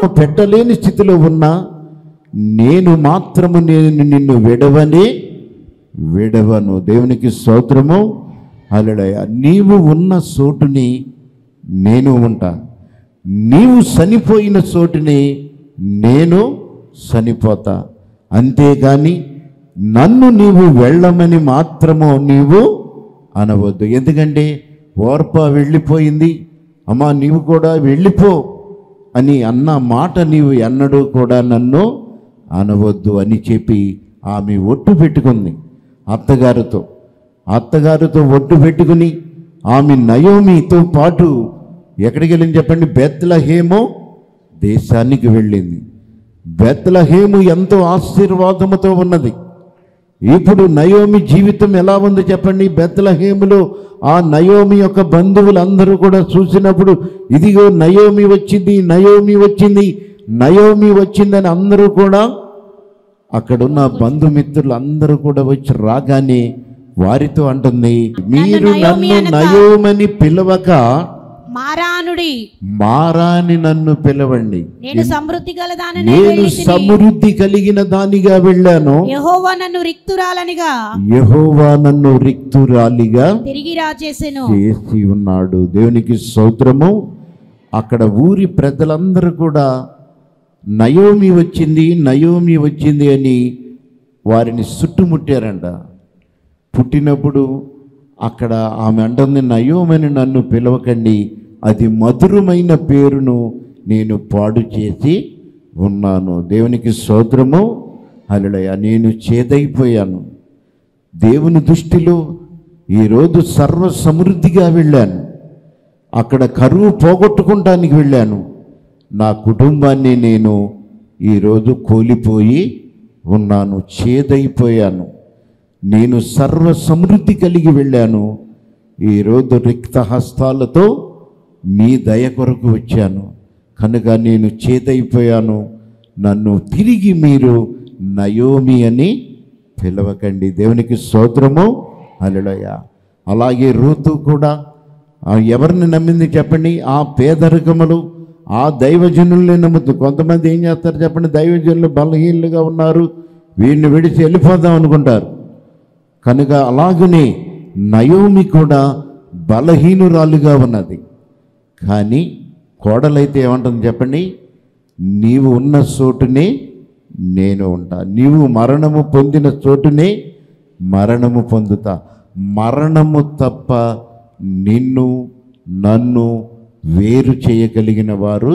పెట్టలేని స్థితిలో ఉన్నా నేను మాత్రము నేను నిన్ను విడవని విడవను దేవునికి స్తోత్రము అలడయ నీవు ఉన్న చోటుని నేను ఉంటా నీవు చనిపోయిన చోటుని నేను చనిపోతా అంతేగాని నన్ను నీవు వెళ్ళమని మాత్రము నీవు అనవద్దు ఎందుకంటే ఓర్ప వెళ్ళిపోయింది అమ్మా నీవు కూడా వెళ్ళిపో అని అన్న మాట నీవు ఎన్నడూ కూడా నన్ను అనవద్దు అని చెప్పి ఆమె ఒట్టు పెట్టుకుంది అత్తగారితో అత్తగారితో ఒట్టు పెట్టుకుని ఆమె నయోమితో పాటు ఎక్కడికి వెళ్ళింది చెప్పండి బెత్లహేమో దేశానికి వెళ్ళింది బెత్లహేము ఎంతో ఆశీర్వాదముతో ఉన్నది ఇప్పుడు నయోమి జీవితం ఎలా ఉంది చెప్పండి బెత్లహేములో ఆ నయోమి యొక్క బంధువులందరూ కూడా చూసినప్పుడు ఇదిగో నయోమి వచ్చింది నయోమి వచ్చింది నయోమి వచ్చిందని అందరూ కూడా అక్కడున్న బంధుమిత్రులు అందరూ కూడా వచ్చి రాగానే వారితో అంటుంది మీరు నయోమి నన్ను అనక- నయోమని పిలవక మారానుడి మారాని నన్ను పిలవండి నేను సమృద్ధి గలదానని నేను సమృద్ధి కలిగిన దానిగా వెళ్ళాను యహోవా నన్ను రిక్తురాలనిగా యహోవా నన్ను రిక్తురాలిగా తిరిగి రాచేసెను చేసి ఉన్నాడు దేవునికి స్తోత్రము అక్కడ ఊరి ప్రజలందరూ కూడా నయోమి వచ్చింది నయోమి వచ్చింది అని వారిని చుట్టుముట్టారంట పుట్టినప్పుడు అక్కడ ఆమె అంటుంది నయోమని నన్ను పిలవకండి అది మధురమైన పేరును నేను పాడు చేసి ఉన్నాను దేవునికి స్తోత్రము అలడయ నేను చేదైపోయాను దేవుని దృష్టిలో ఈరోజు సర్వ సమృద్ధిగా వెళ్ళాను అక్కడ కరువు పోగొట్టుకుంటానికి వెళ్ళాను నా కుటుంబాన్ని నేను ఈరోజు కోల్పోయి ఉన్నాను చేదైపోయాను నేను సర్వ సమృద్ధి కలిగి వెళ్ళాను ఈరోజు రిక్త హస్తాలతో మీ దయ కొరకు వచ్చాను కనుక నేను చేదైపోయాను నన్ను తిరిగి మీరు నయోమి అని పిలవకండి దేవునికి స్తోత్రము అలడయ అలాగే రూతు కూడా ఆ ఎవరిని నమ్మింది చెప్పండి ఆ పేదరికములు ఆ దైవజనుల్ని నమ్ముతూ కొంతమంది ఏం చేస్తారు చెప్పండి దైవజనులు బలహీనులుగా ఉన్నారు వీడిని విడిచి వెళ్ళిపోదాం అనుకుంటారు కనుక అలాగనే నయోమి కూడా బలహీనురాలుగా ఉన్నది కానీ కోడలైతే ఏమంటుంది చెప్పండి నీవు ఉన్న చోటునే నేను ఉంటా నీవు మరణము పొందిన చోటునే మరణము పొందుతా మరణము తప్ప నిన్ను నన్ను వేరు చేయగలిగిన వారు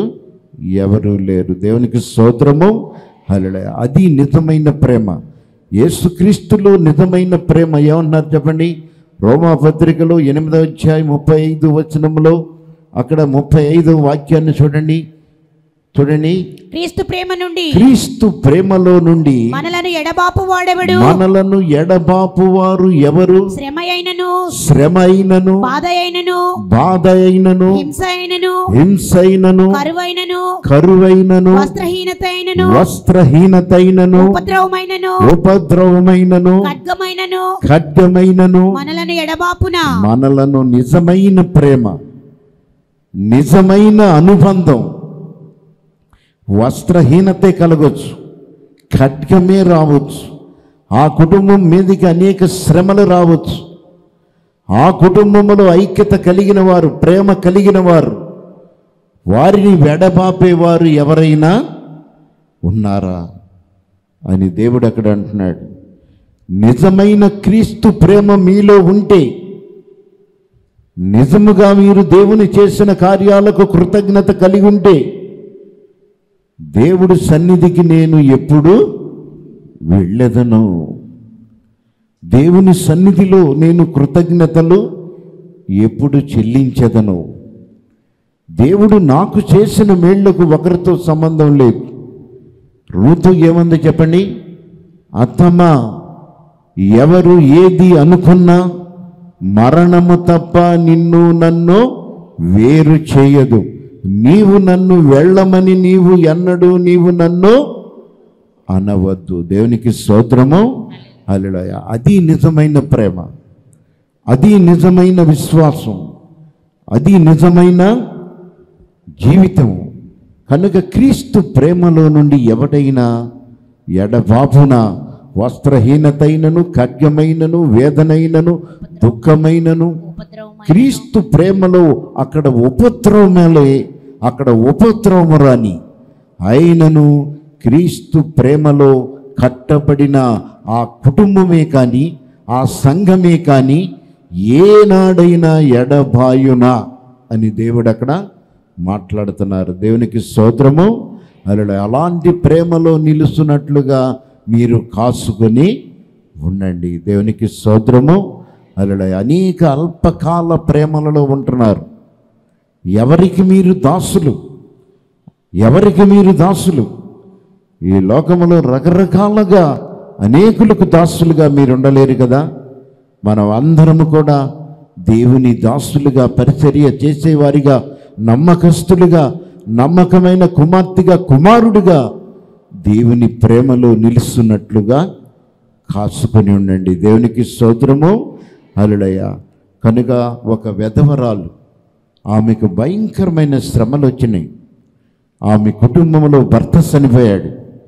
ఎవరు లేరు దేవునికి స్తోత్రము హల్లెలూయా అది నిజమైన ప్రేమ యేసుక్రీస్తులో నిజమైన ప్రేమ ఏమన్నారు చెప్పండి రోమా పత్రికలో ఎనిమిదవ అధ్యాయం ముప్పై ఐదు వచనంలో అక్కడ ముప్పై ఐదు వాక్యాన్ని చూడండి చూడండి క్రీస్తు ప్రేమ నుండి క్రీస్తు ప్రేమలో నుండి మనలను ఎడబాపు వాడెవడు మనలను ఎడబాపు వారు ఎవరు శ్రమ అయినను శ్రమ అయినను బాధ అయినను బాధ అయినను హింస అయినను హింసైనను కరువైనను కరువైనను వస్త్రహీనత అయినను వస్త్రహీనతైనను ఉపద్రవమైనను ఉపద్రవమైనను ఖడ్గమైనను ఖడ్గమైనను మనలను ఎడబాపున మనలను నిజమైన ప్రేమ నిజమైన అనుబంధం వస్త్రహీనతే కలగొచ్చు ఖడ్గమే రావచ్చు ఆ కుటుంబం మీదకి అనేక శ్రమలు రావచ్చు ఆ కుటుంబంలో ఐక్యత కలిగిన వారు ప్రేమ కలిగిన వారు వారిని వెడబాపేవారు ఎవరైనా ఉన్నారా అని దేవుడు అక్కడ అంటున్నాడు నిజమైన క్రీస్తు ప్రేమ మీలో ఉంటే నిజముగా మీరు దేవుని చేసిన కార్యాలకు కృతజ్ఞత కలిగి ఉంటే దేవుడు సన్నిధికి నేను ఎప్పుడు వెళ్ళదను దేవుని సన్నిధిలో నేను కృతజ్ఞతలు ఎప్పుడు చెల్లించదను దేవుడు నాకు చేసిన మేళ్లకు ఒకరితో సంబంధం లేదు రూతు ఏమంది చెప్పండి అత్తమ్మా ఎవరు ఏది అనుకున్నా మరణము తప్ప నిన్ను నన్ను వేరు చేయదు నీవు నన్ను వెళ్ళమని నీవు ఎన్నడూ నీవు నన్ను అనవద్దు దేవునికి స్తోత్రము అల్లుడయ అది నిజమైన ప్రేమ అది నిజమైన విశ్వాసం అది నిజమైన జీవితం కనుక క్రీస్తు ప్రేమలో నుండి ఎవడైనా ఎడబాపున వస్త్రహీనతైనను ఖడ్గమైనను వేదనైనను దుఃఖమైనను ఉపద్రవమైన క్రీస్తు ప్రేమలో అక్కడ ఉపద్రవములే అక్కడ ఉపద్రవము రాని అయినను క్రీస్తు ప్రేమలో కట్టబడిన ఆ కుటుంబమే కానీ ఆ సంఘమే కానీ ఏనాడైనా ఎడబాయునా అని దేవుడు అక్కడ మాట్లాడుతున్నారు దేవునికి స్తోత్రము అలా అలాంటి ప్రేమలో నిలుస్తున్నట్లుగా మీరు కాసుకొని ఉండండి దేవునికి స్తోత్రము అలా అనేక అల్పకాల ప్రేమలలో ఉంటున్నారు ఎవరికి మీరు దాసులు ఎవరికి మీరు దాసులు ఈ లోకములో రకరకాలుగా అనేకులకు దాసులుగా మీరు ఉండలేరు కదా మనం అందరము కూడా దేవుని దాసులుగా పరిచర్య చేసేవారిగా నమ్మకస్తులుగా నమ్మకమైన కుమార్తెగా కుమారుడిగా దేవుని ప్రేమలో నిలుస్తున్నట్లుగా కాసుకొని ఉండండి దేవునికి స్తోత్రము అలుడయ్య కనుక ఒక వెధవరాలు ఆమెకు భయంకరమైన శ్రమలు వచ్చినాయి ఆమె కుటుంబంలో భర్త చనిపోయాడు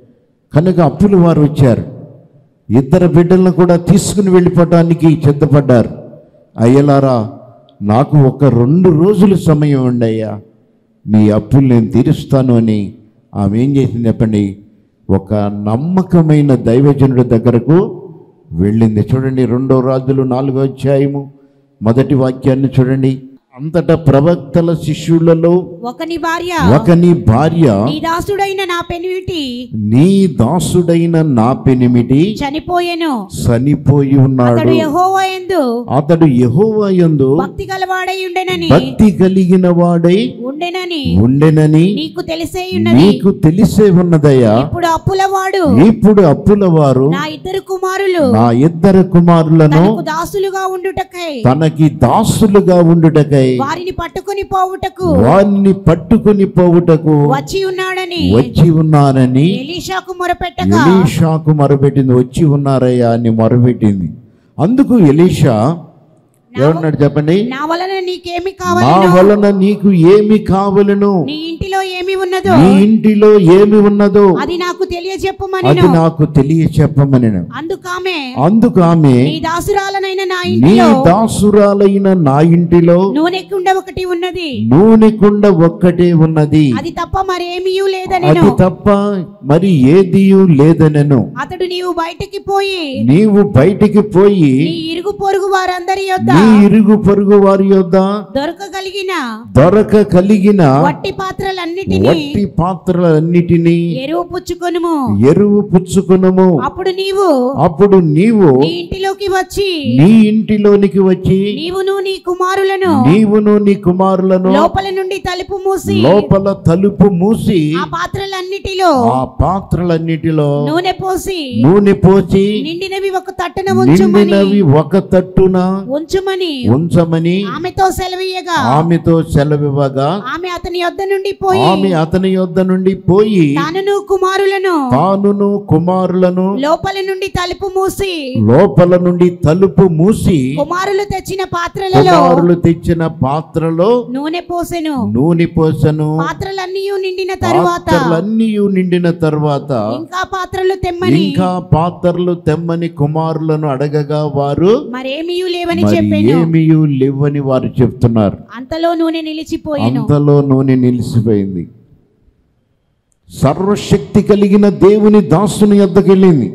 కనుక అప్పులు వారు వచ్చారు ఇద్దరు బిడ్డలను కూడా తీసుకుని వెళ్ళిపోవటానికి సిద్ధపడ్డారు అయ్యలారా నాకు ఒక రెండు రోజులు సమయం ఉండయ్యా మీ అప్పులు నేను తీరుస్తాను అని ఆమె ఏం చేసింది చెప్పండి ఒక నమ్మకమైన దైవజనుడి దగ్గరకు వెళ్ళింది చూడండి రెండో రాజులు నాలుగో అధ్యాయము మొదటి వాక్యాన్ని చూడండి అంతటా ప్రవక్తల శిష్యులలో ఒకని భార్య ఒకని భార్య నీ దాసుడైన నా పెనివిటి నీ దాసుడైన నా పెనిమిటి చనిపోయెను చనిపోయి అతడు ఉన్నాడు యెహోవా యందు అతడు యెహోవా యందు భక్తి గలవాడై ఉండెనని భక్తి కలిగిన వాడై ఉండెనని ఉండెనని నీకు తెలిసే ఉన్నది నీకు తెలిసే ఉన్నదయ్యా ఇప్పుడు అప్పులవాడు ఇప్పుడు అప్పుల వారు నా ఇద్దరు కుమారులు నా ఇద్దరు కుమారులను తనకు దాసులుగా ఉండుటకై తనకి దాసులుగా ఉండుటకై వారిని పట్టుకొని పోవుటకు వారిని పట్టుకుని పోవుటకు వచ్చి ఉన్నాడని వచ్చి ఉన్నారని ఎలీషాకు మొరపెట్టగా ఎలీషాకు మొరపెట్టింది వచ్చి ఉన్నారయ్యా అని మొరపెట్టింది అందుకు ఎలీషా ఏమన్నాడు చెప్పండి నా వలన నీకేమి నా కావాలను వలన నీకు ఏమి కావలను నీ ఇంటిలో ఏమి ఉన్నదో నీ ఇంటిలో ఏమి ఉన్నదో అది నాకు అది తెలియజెప్పమని నాకు తెలియ చెప్పమని అందుకామె అందుకు ఆమె నీ దాసురాలనైన నా నీ ఇంటిలో దాసురాలైన నా ఇంటిలో నూనె కుండ ఒకటి ఉన్నది నూనె కుండ ఒక్కటే ఉన్నది అది తప్ప మరేమీ అది లేదనెను తప్ప మరి ఏదియు లేదనెను అతడు నీవు బయటికి పోయి నీవు బయటికి పోయి నీ ఇరుగు పొరుగు వారందరి యొద్ద నీ ఇరుగు పొరుగు వారి యొద్ద దొరకగలిగిన దొరక కలిగిన వట్టి పాత్రలన్నిటినీ వట్టి పాత్రలన్నిటినీ ఎరువు పుచ్చుకొనుము ఎరువు పుచ్చుకునము అప్పుడు నీవు అప్పుడు నీవు నీ ఇంటిలోకి వచ్చి నీ ఇంటిలోనికి వచ్చి నీవును నీ కుమారులను నీవును నీ కుమారులను లోపల నుండి తలుపు మూసి లోపల తలుపు మూసి ఆ పాత్రలన్నిటిలో ఆ పాత్రలన్నిటిలో నూనె పోసి నూనె పోసి నిండినవి ఒక తట్టున ఉంచుమని నిండినవి ఒక తట్టున ఉంచుమని ఉంచమని ఆమెతో సెలవీయగా ఆమెతో సెలవివ్వగా ఆమె అతని యొద్ద నుండి పోయి ఆమె అతని యొద్ద నుండి పోయి తానును కుమారులను తానును కుమారులను లోపల నుండి తలుపు మూసి లోపల నుండి తలుపు మూసి కుమారులు తెచ్చిన పాత్రలలో కుమారులు తెచ్చిన పాత్రలో నూనె పోసెను నూనె పోసను పాత్రలన్నీ నిండిన తరువాత పాత్రలన్నీ నిండిన తర్వాత ఇంకా పాత్రలు తెమ్మని ఇంకా పాత్రలు తెమ్మని కుమారులను అడగగా వారు మరేమీ లేవని మరి చెప్పాను ఏమీయు లేవని వారు చెప్తున్నారు అంతలో నూనె నిలిచిపోయాను అంతలో నూనె నిలిచిపోయింది సర్వశక్తి కలిగిన దేవుని దాసుని యొద్దకెళ్ళింది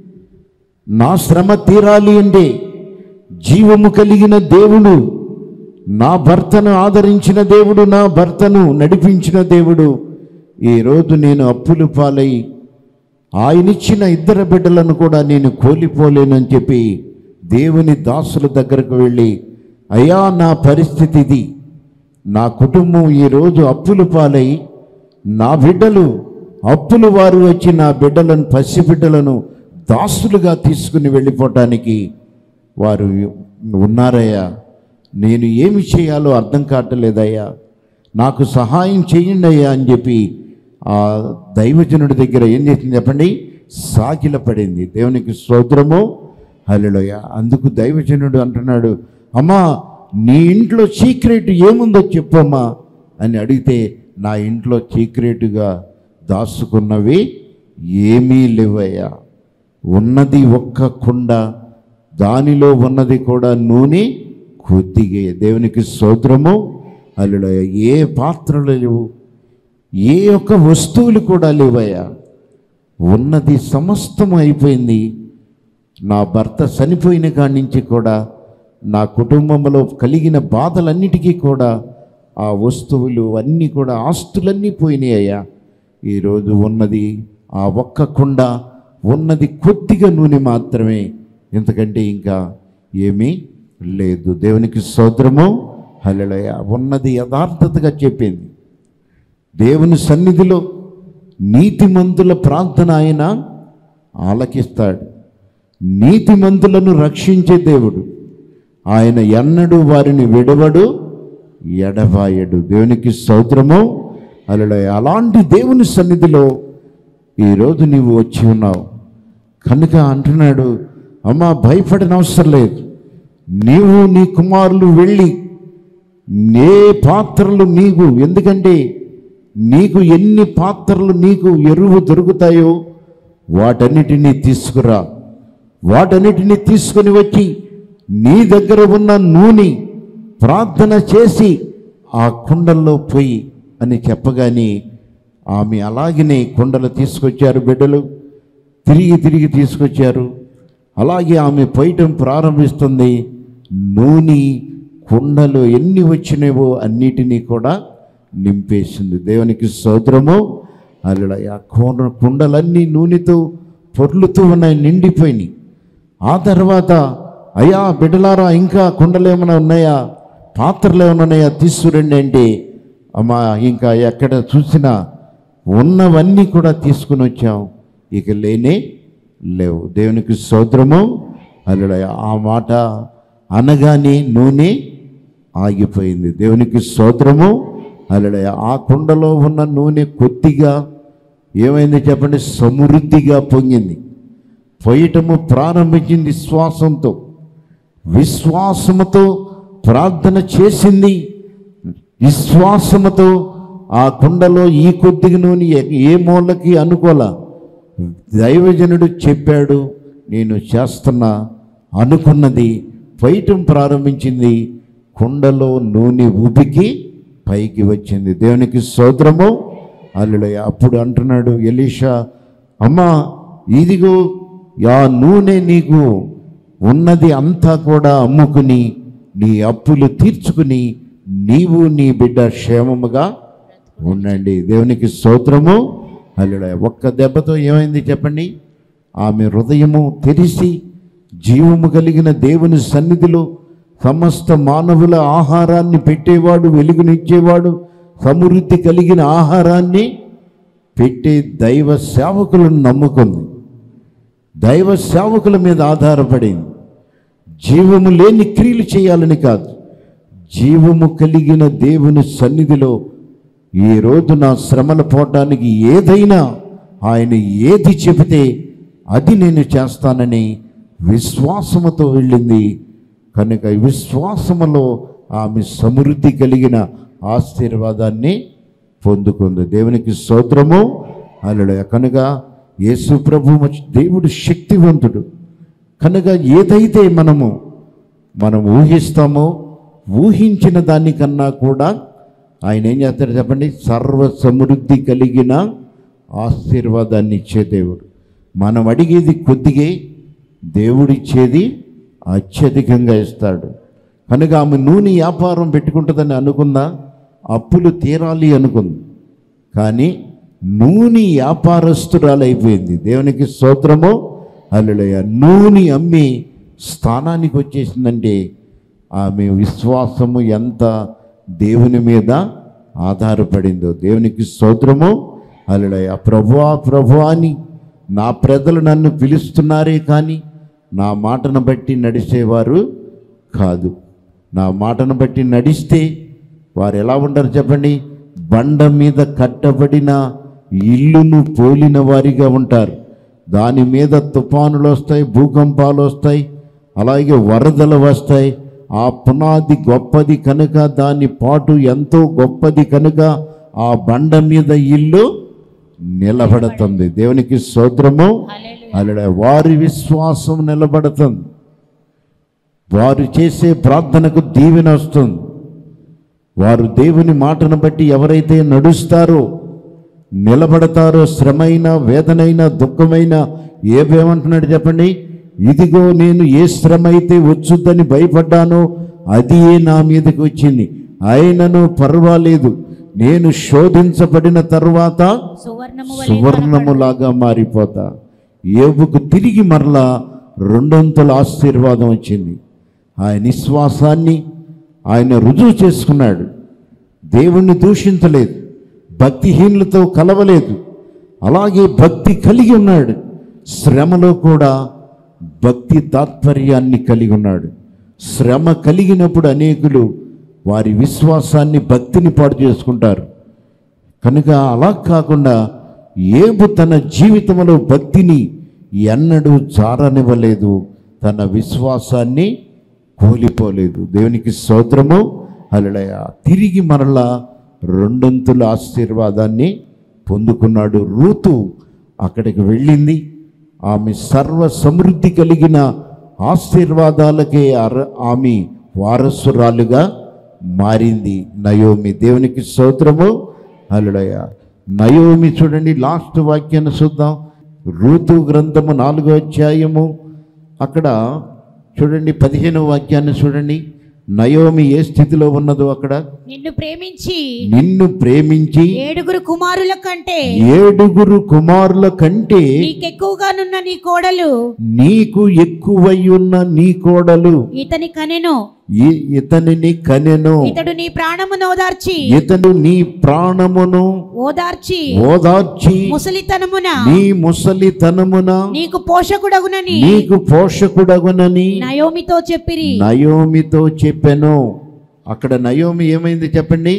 నా శ్రమ తీరాలి అంటే జీవము కలిగిన దేవుడు నా భర్తను ఆదరించిన దేవుడు నా భర్తను నడిపించిన దేవుడు ఈరోజు నేను అప్పులు పాలై ఆయనిచ్చిన ఇద్దరు బిడ్డలను కూడా నేను కోల్పోలేనని చెప్పి దేవుని దాసుల దగ్గరకు వెళ్ళి అయ్యా నా పరిస్థితి ఇది నా కుటుంబం ఈరోజు అప్పులు పాలై నా బిడ్డలు అప్పులు వారు వచ్చి నా బిడ్డలను పసిబిడ్డలను దాసులుగా తీసుకుని వెళ్ళిపోవటానికి వారు ఉన్నారయ్యా నేను ఏమి చేయాలో అర్థం కావట్లేదయ్యా నాకు సహాయం చేయండి అయ్యా అని చెప్పి ఆ దైవజనుడి దగ్గర ఏం చేసింది చెప్పండి సాగిల పడింది దేవునికి స్తోత్రము హల్లెలూయా అందుకు దైవజనుడు అంటున్నాడు అమ్మా నీ ఇంట్లో సీక్రెట్ ఏముందో చెప్పమ్మా అని అడిగితే నా ఇంట్లో సీక్రెట్గా దాచుకున్నవి ఏమీ లేవయ్యా ఉన్నది ఒక్క కుండ దానిలో ఉన్నది కూడా నూనె కొద్దిగే దేవునికి స్తోత్రము అల్లుడ ఏ పాత్రలు లేవు ఏ ఒక్క వస్తువులు కూడా లేవయ్యా ఉన్నది సమస్తం అయిపోయింది నా భర్త చనిపోయిన కాడి నుంచి కూడా నా కుటుంబంలో కలిగిన బాధలన్నిటికీ కూడా ఆ వస్తువులు అన్నీ కూడా ఆస్తులన్నీ పోయినాయి అయ్యా ఈరోజు ఉన్నది ఆ ఒక్క కుండ ఉన్నది కొద్దిగా నూనె మాత్రమే ఎందుకంటే ఇంకా ఏమీ లేదు దేవునికి సోదరము హల్లెలూయ ఉన్నది యథార్థతగా చెప్పింది దేవుని సన్నిధిలో నీతిమంతుల ప్రార్థన ఆయన ఆలకిస్తాడు నీతిమంతులను రక్షించే దేవుడు ఆయన ఎన్నడూ వారిని విడవడు ఎడబాయడు దేవునికి స్తోత్రము అలా అలాంటి దేవుని సన్నిధిలో ఈరోజు నీవు వచ్చి ఉన్నావు కనుక అంటున్నాడు అమ్మా భయపడిన అవసరం లేదు నీవు నీ కుమారులు వెళ్ళి నే పాత్రలు నీకు ఎందుకంటే నీకు ఎన్ని పాత్రలు నీకు ఎరువు దొరుకుతాయో వాటన్నిటినీ తీసుకురా వాటన్నిటినీ తీసుకుని వచ్చి నీ దగ్గర ఉన్న నూనె ప్రార్థన చేసి ఆ కుండల్లో పోయి అని చెప్పగానే ఆమె అలాగనే కుండలు తీసుకొచ్చారు బిడ్డలు తిరిగి తిరిగి తీసుకొచ్చారు అలాగే ఆమె పోయటం ప్రారంభిస్తుంది నూనె కుండలు ఎన్ని వచ్చినావో అన్నిటినీ కూడా నింపేసింది దేవునికి సోదరము అలా ఆ కుండ కుండలన్నీ నూనెతో పొర్లుతూ ఉన్నాయి నిండిపోయినాయి ఆ తర్వాత అయ్యా బిడ్డలారా ఇంకా కుండలు ఏమైనా ఉన్నాయా పాత్రలు ఏమైనా ఉన్నాయా తీసుకురండి అంటే అమ్మా ఇంకా ఎక్కడ చూసినా ఉన్నవన్నీ కూడా తీసుకుని వచ్చాం ఇక లేనే లేవు దేవునికి సోదరము అల్లుడ ఆ మాట అనగానే నూనె ఆగిపోయింది దేవునికి స్తోత్రము అల్లుడ ఆ కుండలో ఉన్న నూనె కొద్దిగా ఏమైంది చెప్పండి సమృద్ధిగా పొంగింది పోయటము ప్రారంభించింది విశ్వాసంతో విశ్వాసముతో ప్రార్థన చేసింది విశ్వాసముతో ఆ కుండలో ఈ కొద్దిగా నూనె ఏ- ఏ మూలకి అనుకోల దైవజనుడు చెప్పాడు నేను చేస్తున్నా అనుకున్నది పైటం ప్రారంభించింది కుండలో నూనె ఉబికి పైకి వచ్చింది దేవునికి సోదరము అల్లుడయ్య అప్పుడు అంటున్నాడు ఎలీషా అమ్మా ఇదిగో ఆ నూనె నీకు ఉన్నది అంతా కూడా అమ్ముకుని నీ అప్పులు తీర్చుకుని నీవు నీ బిడ్డ క్షేమముగా ఉండండి దేవునికి స్తోత్రము అల్లుడ ఒక్క దెబ్బతో ఏమైంది చెప్పండి ఆమె హృదయము తెరిసి జీవము కలిగిన దేవుని సన్నిధిలో సమస్త మానవుల ఆహారాన్ని పెట్టేవాడు వెలుగునిచ్చేవాడు సమృద్ధి కలిగిన ఆహారాన్ని పెట్టే దైవ సేవకులను నమ్ముకుంది దైవ సేవకుల మీద ఆధారపడింది జీవము లేని క్రియలు చేయాలని కాదు జీవము కలిగిన దేవుని సన్నిధిలో ఈ రోజు నా శ్రమలు పోవటానికి ఏదైనా ఆయన ఏది చెబితే అది నేను చేస్తానని విశ్వాసముతో వెళ్ళింది కనుక విశ్వాసములో ఆమె సమృద్ధి కలిగిన ఆశీర్వాదాన్ని పొందుకుంది దేవునికి స్తోత్రము అల్లుడు కనుక యేసు ప్రభు దేవుడు శక్తివంతుడు కనుక ఏదైతే మనము మనం ఊహిస్తామో ఊహించిన దానికన్నా కూడా ఆయన ఏం చేస్తాడు చెప్పండి సర్వ సమృద్ధి కలిగిన ఆశీర్వాదాన్ని ఇచ్చే దేవుడు మనం అడిగేది కొద్దిగే దేవుడిచ్చేది అత్యధికంగా ఇస్తాడు కనుక ఆమె నూనె వ్యాపారం పెట్టుకుంటుందని అనుకుందా అప్పులు తీరాలి అనుకుంది కానీ నూనె వ్యాపారస్తురాలైపోయింది దేవునికి స్తోత్రము అల్లుడయ్య నూనె అమ్మి స్థానానికి వచ్చేసిందంటే ఆమె విశ్వాసము ఎంత దేవుని మీద ఆధారపడిందో దేవునికి స్తోత్రము అల్లుడయ్య ప్రభువా ప్రభువా అని నా ప్రజలు నన్ను పిలుస్తున్నారే కానీ నా మాటను బట్టి నడిచేవారు కాదు నా మాటను బట్టి నడిస్తే వారు ఎలా ఉంటారు చెప్పండి బండ మీద కట్టబడిన ఇల్లును పోలిన వారిగా ఉంటారు దాని మీద తుఫానులు వస్తాయి భూకంపాలు వస్తాయి అలాగే వరదలు వస్తాయి ఆ పునాది గొప్పది కనుక దాని పాటు ఎంతో గొప్పది కనుక ఆ బండ మీద ఇల్లు నిలబడుతుంది దేవునికి స్తోత్రము అలా వారి విశ్వాసం నిలబడుతుంది వారు చేసే ప్రార్థనకు దీవెన వస్తుంది వారు దేవుని మాటను బట్టి ఎవరైతే నడుస్తారో నిలబడతారో శ్రమైన వేదనైన దుఃఖమైన ఏవేమంటున్నాడు చెప్పండి ఇదిగో నేను ఏ శ్రమ అయితే వచ్చుద్దని భయపడ్డానో అది నా మీదకి వచ్చింది అయినను పర్వాలేదు నేను శోధించబడిన తరువాత సువర్ణము సువర్ణములాగా మారిపోతా ఏబుకు తిరిగి మరలా రెండొంతుల ఆశీర్వాదం వచ్చింది ఆయన విశ్వాసాన్ని ఆయన రుజువు చేసుకున్నాడు దేవుణ్ణి దూషించలేదు భక్తిహీనులతో కలవలేదు అలాగే భక్తి కలిగి ఉన్నాడు శ్రమలో కూడా భక్తి తాత్పర్యాన్ని కలిగి ఉన్నాడు శ్రమ కలిగినప్పుడు అనేకులు వారి విశ్వాసాన్ని భక్తిని పాడు చేసుకుంటారు కనుక అలా కాకుండా ఏబు తన జీవితంలో భక్తిని ఎన్నడూ జారనివ్వలేదు తన విశ్వాసాన్ని కోల్పోలేదు దేవునికి స్తోత్రము అలడయ తిరిగి మరలా రెండొంతుల ఆశీర్వాదాన్ని పొందుకున్నాడు రూతు అక్కడికి వెళ్ళింది ఆమె సర్వ సమృద్ధి కలిగిన ఆశీర్వాదాలకే అర ఆమె వారసురాలుగా మారింది నయోమి దేవునికి స్తోత్రము అల్లుడయ్య నయోమి చూడండి లాస్ట్ వాక్యాన్ని చూద్దాం ఋతు గ్రంథము నాలుగో అధ్యాయము అక్కడ చూడండి పదిహేనవ వాక్యాన్ని చూడండి నయోమి ఏ స్థితిలో ఉన్నదో అక్కడ నిన్ను ప్రేమించి నిన్ను ప్రేమించి ఏడుగురు కుమారుల కంటే ఏడుగురు కుమారుల కంటే నీకెక్కువగానున్న నీ కోడలు నీకు ఎక్కువయ్యున్న నీ కోడలు ఇతని కనెను ఈ- ఇతనిని కనెను ఇతడు నీ ప్రాణమును ఓదార్చి ఇతడు నీ ప్రాణమును ఓదార్చి ఓదార్చి ముసలితనమున నీ ముసలితనమున నీకు పోషకుడగునని నీకు పోషకుడగునని నయోమితో చెప్పిరి నయోమితో చెప్పాను అక్కడ నయోమి ఏమైంది చెప్పండి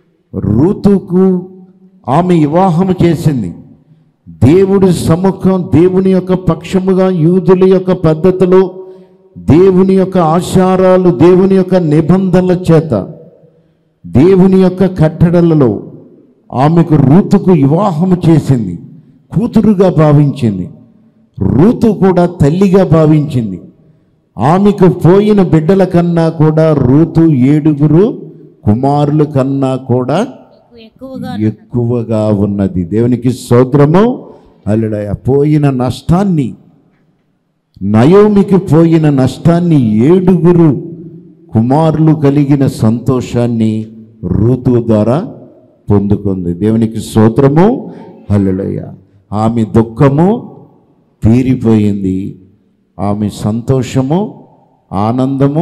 ఋతుకు ఆమె వివాహము చేసింది దేవుడి సముఖం దేవుని యొక్క పక్షముగా యూదుల యొక్క పద్ధతులు దేవుని యొక్క ఆచారాలు దేవుని యొక్క నిబంధనల చేత దేవుని యొక్క కట్టడలలో ఆమెకు రూతుకు వివాహము చేసింది కూతురుగా భావించింది రూతు కూడా తల్లిగా భావించింది ఆమెకు పోయిన బిడ్డల కన్నా కూడా రూతు ఏడుగురు కుమారుల కన్నా కూడా ఎక్కువగా ఎక్కువగా ఉన్నది దేవునికి స్తోత్రము అల్లుడయ పోయిన నష్టాన్ని నయోమికి పోయిన నష్టాన్ని ఏడుగురు కుమారులు కలిగిన సంతోషాన్ని ఋతు ద్వారా పొందుకుంది దేవునికి స్తోత్రము హల్లెలూయ ఆమె దుఃఖము తీరిపోయింది ఆమె సంతోషము ఆనందము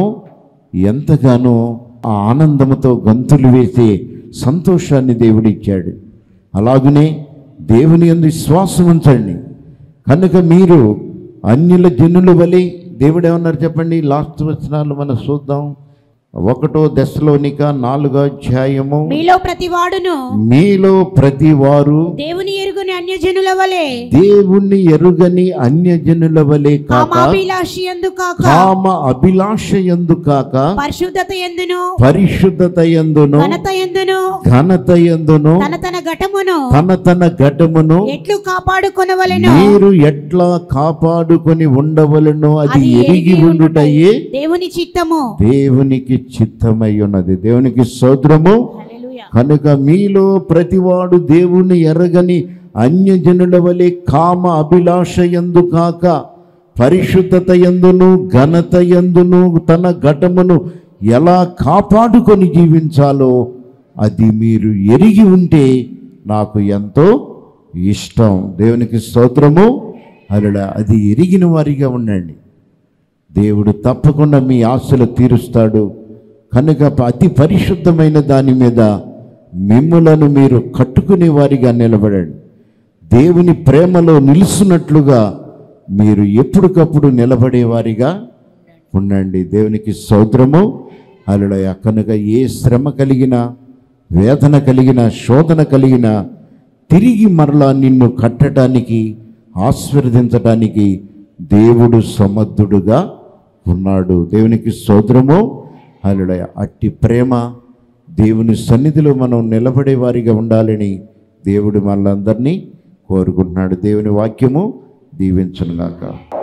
ఎంతగానో ఆ ఆనందముతో గంతులు వేసే సంతోషాన్ని దేవుడిచ్చాడు అలాగనే దేవుని యందు విశ్వాసం ఉంచండి కనుక మీరు అన్యుల జనుల వలె దేవుడు ఏమన్నారు చెప్పండి లాస్ట్ వచనాలు మనం చూద్దాం ఒకటో దశలోనిక నాలుగో అధ్యాయము మీలో ప్రతివాడును మీలో ప్రతి వారు దేవుని ఎరుగుని అన్యజనుల వలె దేవుణ్ణి ఎరుగని అన్యజనుల వలె కాక కామాభిలాషి ఎందు కాక కామ అభిలాష ఎందు కాక పరిశుద్ధత ఎందును పరిశుద్ధత ఎందును ఘనత ఎందును ఘనత ఎందును తన తన ఘటమును తన తన ఘటమును ఎట్లు కాపాడుకొనవలెను మీరు ఎట్లా కాపాడుకొని ఉండవలనో అది అది ఎరిగి ఎరిగి ఉండుటయే దేవుని చిత్తము దేవునికి చిత్తమై ఉన్నది దేవునికి సోదరము హల్లెలూయా. కనుక మీలో ప్రతివాడు దేవుని ఎరగని అన్యజనుల వలె కామ అభిలాష ఎందు కాక పరిశుద్ధత ఎందును ఘనత ఎందును తన ఘటమును ఎలా కాపాడుకొని జీవించాలో అది మీరు ఎరిగి ఉంటే నాకు ఎంతో ఇష్టం దేవునికి స్తోత్రము అలా అది ఎరిగిన వారిగా ఉండండి దేవుడు తప్పకుండా మీ ఆశలు తీరుస్తాడు కనుక అతి పరిశుద్ధమైన దాని మీద మిమ్ములను మీరు కట్టుకునే వారిగా నిలబడండి దేవుని ప్రేమలో నిలుస్తున్నట్లుగా మీరు ఎప్పటికప్పుడు నిలబడేవారిగా ఉండండి దేవునికి సౌద్రము అలడయ కనుక ఏ శ్రమ కలిగిన వేదన కలిగిన శోధన కలిగిన తిరిగి మరలా నిన్ను కట్టడానికి ఆశీర్వదించడానికి దేవుడు సమర్థుడుగా ఉన్నాడు దేవునికి సోదరము అల్లుడయ అట్టి ప్రేమ దేవుని సన్నిధిలో మనం నిలబడే వారిగా ఉండాలని దేవుడు మనలందరినీ కోరుకుంటున్నాడు దేవుని వాక్యము దీవించనుగాక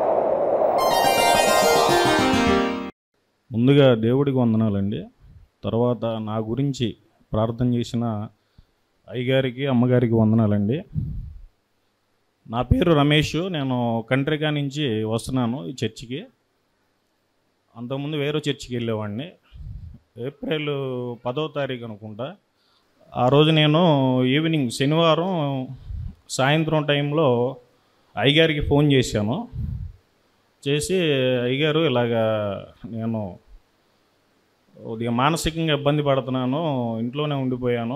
ముందుగా దేవుడికి వందనాలండి తర్వాత నా గురించి ప్రార్థన చేసిన అయ్యగారికి అమ్మగారికి వందనాలండి నా పేరు రమేష్ నేను కంట్రికా నుంచి వస్తున్నాను ఈ చర్చికి అంతకుముందు వేరే చర్చికి వెళ్ళేవాడిని ఏప్రిల్ పదో తారీఖు అనుకుంటా ఆ రోజు నేను ఈవినింగ్ శనివారం సాయంత్రం టైంలో అయ్యగారికి ఫోన్ చేశాను చేసి అయ్యగారు ఇలాగా నేను కొద్దిగా మానసికంగా ఇబ్బంది పడుతున్నాను ఇంట్లోనే ఉండిపోయాను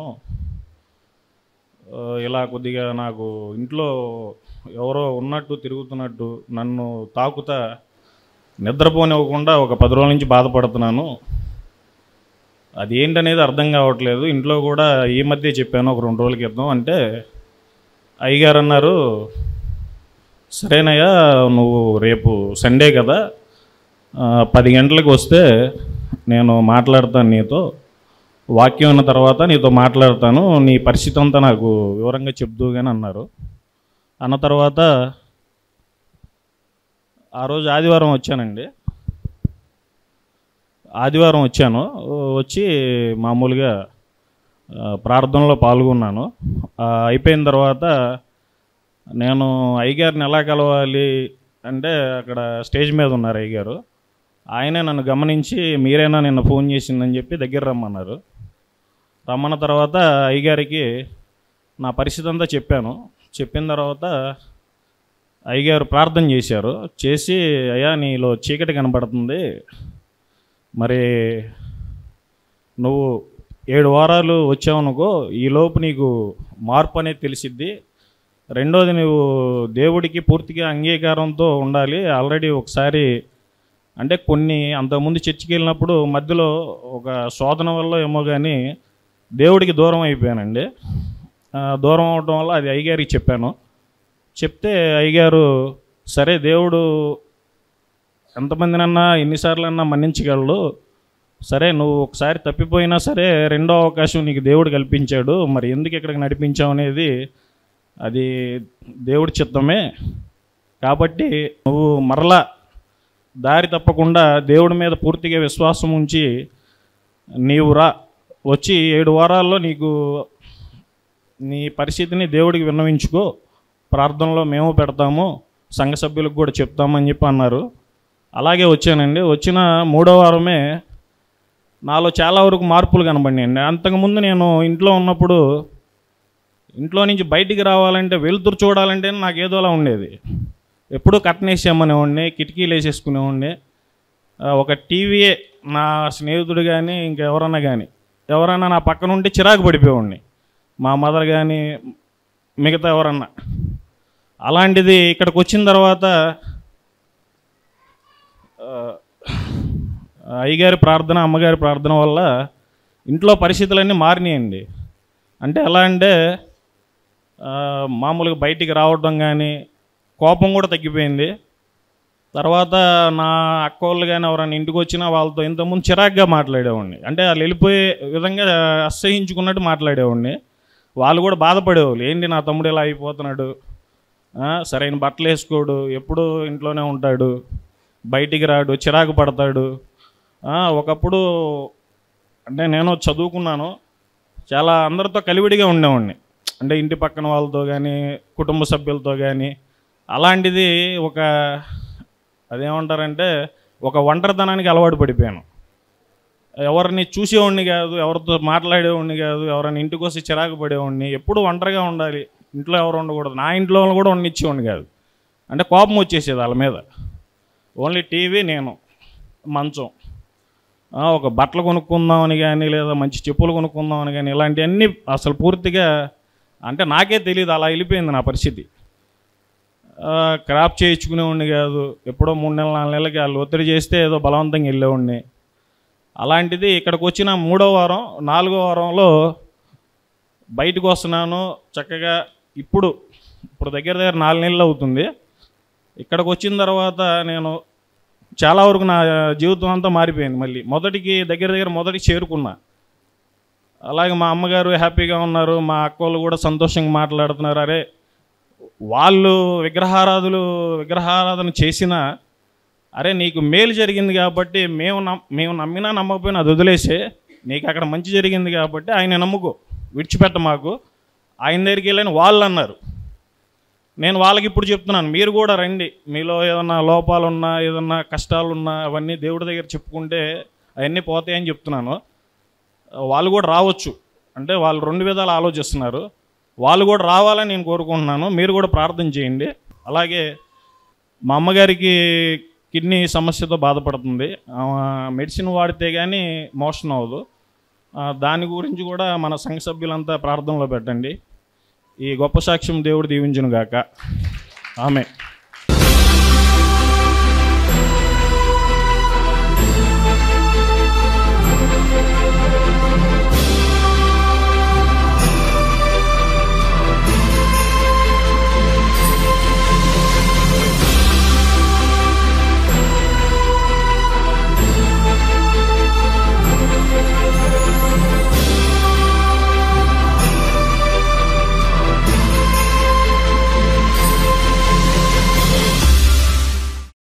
ఆ, ఇలా కొద్దిగా నాకు ఇంట్లో ఎవరో ఉన్నట్టు తిరుగుతున్నట్టు నన్ను తాకుతా నిద్రపోనివ్వకుండా ఒక పది రోజుల నుంచి బాధపడుతున్నాను అది ఏంటనేది అర్థం కావట్లేదు ఇంట్లో కూడా ఈ మధ్య చెప్పాను ఒక రెండు రోజుల క్రితం అంటే అయ్యగారు అన్నారు సరేనయ్యా నువ్వు రేపు సండే కదా ఆ, పది గంటలకు వస్తే నేను మాట్లాడతాను నీతో వాక్యం ఉన్న తర్వాత నీతో మాట్లాడతాను నీ పరిస్థితి అంతా నాకు వివరంగా చెప్దుగాని అన్నారు అన్న తర్వాత ఆ రోజు ఆదివారం వచ్చానండి ఆదివారం వచ్చాను వచ్చి మామూలుగా ఆ, ప్రార్థనలో పాల్గొన్నాను ఆ, అయిపోయిన తర్వాత నేను అయ్యగారిని ఎలా కలవాలి అంటే అక్కడ స్టేజ్ మీద ఉన్నారు అయ్యగారు ఆయనే నన్ను గమనించి మీరేనా నిన్న ఫోన్ చేసిందని చెప్పి దగ్గర రమ్మన్నారు రమ్మన్న తర్వాత అయ్యగారికి నా పరిస్థితి అంతా చెప్పాను చెప్పిన తర్వాత అయ్యగారు ప్రార్థన చేశారు చేసి అయ్యా నీలో చీకటి కనబడుతుంది మరి నువ్వు ఏడు వారాలు వచ్చావనుకో ఈలోపు నీకు మార్పు అనేది తెలిసిద్ది రెండోది నువ్వు దేవుడికి పూర్తిగా అంగీకారంతో ఉండాలి ఆల్రెడీ ఒకసారి అంటే కొన్ని అంతకుముందు చర్చికి వెళ్ళినప్పుడు మధ్యలో ఒక శోధన వల్ల ఏమో కానీ దేవుడికి దూరం అయిపోయానండి ఆ, దూరం అవడం వల్ల అది అయ్యగారికి చెప్పాను చెప్తే అయ్యగారు సరే దేవుడు ఎంతమందినన్నా ఎన్నిసార్లన్నా మన్నించగలడు సరే నువ్వు ఒకసారి తప్పిపోయినా సరే రెండో అవకాశం నీకు దేవుడు కల్పించాడు మరి ఎందుకు ఇక్కడికి నడిపించావు అనేది అది దేవుడి చిత్తమే కాబట్టి నువ్వు మరలా దారి తప్పకుండా దేవుడి మీద పూర్తిగా విశ్వాసం ఉంచి నీవు రా వచ్చి ఏడు వారాల్లో నీకు నీ పరిస్థితిని దేవుడికి విన్నవించుకో ప్రార్థనలో మేము పెడతాము సంఘ సభ్యులకు కూడా చెప్తామని చెప్పి అన్నారు అలాగే వచ్చానండి వచ్చిన మూడో వారమే నాలో చాలా వరకు మార్పులు కనబడినాయండి అంతకుముందు నేను ఇంట్లో ఉన్నప్పుడు ఇంట్లో నుంచి బయటికి రావాలంటే వెలుతురు చూడాలంటే నాకు ఏదోలా ఉండేది ఎప్పుడూ కట్టనేసేమనేవాడిని కిటికీలు వేసేసుకునేవాడిని ఆ, ఒక టీవీయే నా స్నేహితుడు కానీ ఇంకెవరన్నా కానీ ఎవరైనా నా పక్కన ఉంటే చిరాకు పడిపోయేవాడిని మా మదర్ కానీ మిగతా ఎవరన్నా అలాంటిది ఇక్కడికి వచ్చిన తర్వాత ఆ, అయ్యగారి ప్రార్థన అమ్మగారి ప్రార్థన వల్ల ఇంట్లో పరిస్థితులన్నీ మారినాయండి అంటే ఎలా అంటే ఆ, మామూలుగా బయటికి రావడం కానీ కోపం కూడా తగ్గిపోయింది తర్వాత నా అక్క వాళ్ళు కానీ ఎవరైనా ఇంటికి వచ్చినా వాళ్ళతో ఇంతకుముందు చిరాగ్గా మాట్లాడేవాడిని అంటే వాళ్ళు వెళ్ళిపోయే విధంగా అసహించుకున్నట్టు మాట్లాడేవాడిని వాళ్ళు కూడా బాధపడేవాళ్ళు ఏంటి నా తమ్ముడు ఇలా అయిపోతున్నాడు ఆ, సరైన బట్టలు వేసుకోడు ఎప్పుడూ ఇంట్లోనే ఉంటాడు బయటికి రాడు చిరాకు పడతాడు ఆ, ఒకప్పుడు అంటే నేను చదువుకున్నాను చాలా అందరితో కలివిడిగా ఉండేవాడిని అంటే ఇంటి పక్కన వాళ్ళతో కానీ కుటుంబ సభ్యులతో కానీ అలాంటిది ఒక అదేమంటారంటే ఒక ఒంటరితనానికి అలవాటు పడిపోయాను ఎవరిని చూసేవాడిని కాదు ఎవరితో మాట్లాడేవాడిని కాదు ఎవరైనా ఇంటికి వస్తే చిరాకు పడేవాడిని ఎప్పుడు ఒంటరిగా ఉండాలి ఇంట్లో ఎవరు ఉండకూడదు నా ఇంట్లో వాళ్ళు కూడా ఉండనిచ్చేవాడిని కాదు అంటే కోపం వచ్చేసేది వాళ్ళ మీద ఓన్లీ టీవీ నేను మంచం ఆ, ఒక బట్టలు కొనుక్కుందామని కానీ లేదా మంచి చెప్పులు కొనుక్కుందామని కానీ ఇలాంటివన్నీ అసలు పూర్తిగా అంటే నాకే తెలియదు అలా వెళ్ళిపోయింది నా పరిస్థితి ఆ, క్రాప్ చేయించుకునేవాడిని కాదు ఎప్పుడో మూడు నెలలు నాలుగు నెలలకి వాళ్ళు ఒత్తిడి చేస్తే ఏదో బలవంతంగా వెళ్ళేవాడిని అలాంటిది ఇక్కడికి వచ్చిన మూడో వారం నాలుగో వారంలో బయటకు వస్తున్నాను చక్కగా ఇప్పుడు ఇప్పుడు దగ్గర దగ్గర నాలుగు నెలలు అవుతుంది ఇక్కడికి వచ్చిన తర్వాత నేను చాలా వరకు నా జీవితం అంతా మారిపోయింది మళ్ళీ మొదటికి దగ్గర దగ్గర మొదటికి చేరుకున్నా అలాగే మా అమ్మగారు హ్యాపీగా ఉన్నారు మా అక్క వాళ్ళు కూడా సంతోషంగా మాట్లాడుతున్నారు అరే వాళ్ళు విగ్రహారాధులు విగ్రహారాధన చేసినా అరే నీకు మేలు జరిగింది కాబట్టి మేము నమ్ మేము నమ్మినా నమ్మకపోయినా అది వదిలేసే నీకు అక్కడ మంచి జరిగింది కాబట్టి ఆయన నమ్ముకో విడిచిపెట్ట మాకు ఆయన దగ్గరికి వెళ్ళని వాళ్ళు అన్నారు నేను వాళ్ళకి ఇప్పుడు చెప్తున్నాను మీరు కూడా రండి మీలో ఏదన్నా లోపాలు ఉన్నా ఏదన్నా కష్టాలు ఉన్నా అవన్నీ దేవుడి దగ్గర చెప్పుకుంటే అవన్నీ పోతాయని చెప్తున్నాను వాళ్ళు కూడా రావచ్చు అంటే వాళ్ళు రెండు విధాలు ఆలోచిస్తున్నారు వాళ్ళు కూడా రావాలని నేను కోరుకుంటున్నాను మీరు కూడా ప్రార్థన చేయండి అలాగే మా అమ్మగారికి కిడ్నీ సమస్యతో బాధపడుతుంది ఆమె మెడిసిన్ వాడితే కానీ మోషన్ అవ్వదు ఆ, దాని గురించి కూడా మన సంఘ సభ్యులంతా ప్రార్థనలో పెట్టండి ఈ గొప్ప సాక్ష్యం దేవుడు దీవించును గాక ఆమె